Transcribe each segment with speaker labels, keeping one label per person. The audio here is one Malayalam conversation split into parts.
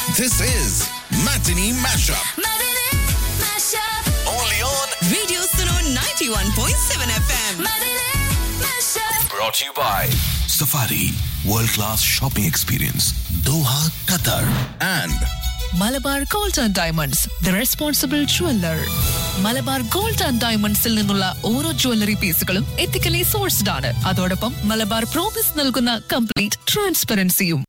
Speaker 1: This is Matinee Mashup.
Speaker 2: Matinee Mashup.
Speaker 1: Only on.
Speaker 3: Radio Suno 91.7 FM.
Speaker 2: Matinee Mashup.
Speaker 1: Brought to you by Safari World Class Shopping Experience, Doha, Qatar. And
Speaker 4: Malabar Gold and Diamonds the responsible jeweller Malabar Gold and ഡയമണ്ട്സിൽ നിന്നുള്ള ഓരോ ജ്വല്ലറി പീസുകളും എത്തിക്കലി സോഴ്സ്ഡ് ആണ് അതോടൊപ്പം മലബാർ പ്രോമിസ് നൽകുന്ന കംപ്ലീറ്റ് ട്രാൻസ്പെറൻസിയും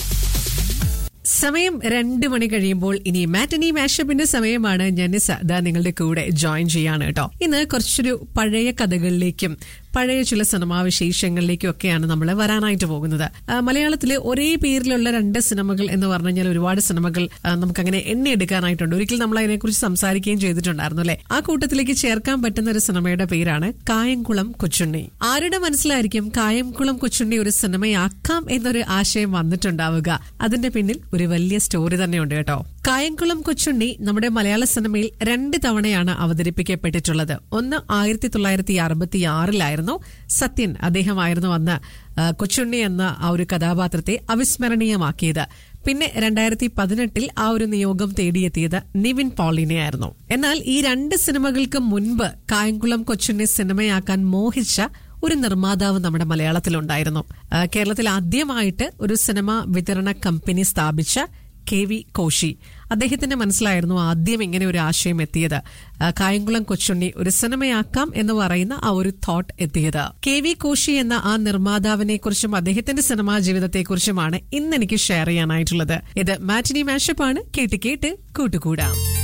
Speaker 5: സമയം രണ്ട് മണി കഴിയുമ്പോൾ ഇനി മാറ്റനി മാഷപ്പിന്റെ സമയമാണ് ജനിസ ദാ നിങ്ങളുടെ കൂടെ ജോയിൻ ചെയ്യാണ് കേട്ടോ ഇന്ന് കുറച്ചൊരു പഴയ കഥകളിലേക്കും പഴയ ചില സിനിമാ വിശേഷങ്ങളിലേക്കും ഒക്കെയാണ് നമ്മൾ വരാനായിട്ട് പോകുന്നത് ആ, മലയാളത്തിലെ ഒരേ പേരിലുള്ള രണ്ട് സിനിമകൾ എന്ന് പറഞ്ഞു കഴിഞ്ഞാൽ ഒരുപാട് സിനിമകൾ ആ, നമുക്കങ്ങനെ എണ്ണിയെടുക്കാനായിട്ടുണ്ട് ഒരിക്കൽ നമ്മൾ അതിനെക്കുറിച്ച് സംസാരിക്കുകയും ചെയ്തിട്ടുണ്ടായിരുന്നു അല്ലെ ആ കൂട്ടത്തിലേക്ക് ചേർക്കാൻ പറ്റുന്ന ഒരു സിനിമയുടെ പേരാണ് കായംകുളം കൊച്ചുണ്ണി ആരുടെ മനസ്സിലായിരിക്കും കായംകുളം കൊച്ചുണ്ണി ഒരു സിനിമയാക്കാം എന്നൊരു ആശയം വന്നിട്ടുണ്ടാവുക അതിന്റെ പിന്നിൽ ഒരു വലിയ സ്റ്റോറി തന്നെയുണ്ട് കേട്ടോ കായംകുളം കൊച്ചുണ്ണി നമ്മുടെ മലയാള സിനിമയിൽ രണ്ട് തവണയാണ് അവതരിപ്പിക്കപ്പെട്ടിട്ടുള്ളത് ഒന്ന് ആയിരത്തി തൊള്ളായിരത്തി അറുപത്തി ആറിലായിരുന്നു സത്യൻ അദ്ദേഹമായിരുന്നു അന്ന് ആ, കൊച്ചുണ്ണി എന്ന ആ ഒരു കഥാപാത്രത്തെ അവിസ്മരണീയമാക്കിയത് പിന്നെ രണ്ടായിരത്തി പതിനെട്ടിൽ ആ ഒരു നിയോഗം തേടിയെത്തിയത് നിവിൻ പോളിനെയായിരുന്നു എന്നാൽ ഈ രണ്ട് സിനിമകൾക്ക് മുൻപ് കായംകുളം കൊച്ചുണ്ണി സിനിമയാക്കാൻ മോഹിച്ച ഒരു നിർമ്മാതാവ് നമ്മുടെ മലയാളത്തിലുണ്ടായിരുന്നു ആ, കേരളത്തിൽ ആദ്യമായിട്ട് ഒരു സിനിമ വിതരണ കമ്പനി സ്ഥാപിച്ച കെ വി കോശി അദ്ദേഹത്തിന്റെ മനസ്സിലായിരുന്നു ആദ്യം ഇങ്ങനെ ഒരു ആശയം എത്തിയത് ആ, കായംകുളം കൊച്ചുണ്ണി ഒരു സിനിമയാക്കാം എന്ന് പറയുന്ന ആ ഒരു തോട്ട് എത്തിയത് കെ വി കോശി എന്ന ആ നിർമ്മാതാവിനെ കുറിച്ചും അദ്ദേഹത്തിന്റെ സിനിമാ ജീവിതത്തെക്കുറിച്ചുമാണ് ഇന്ന് എനിക്ക് ഷെയർ ചെയ്യാനായിട്ടുള്ളത് ഇത് മാറ്റിനി മാഷപ്പാണ് കേട്ട് കേട്ട് കൂട്ടുകൂടാം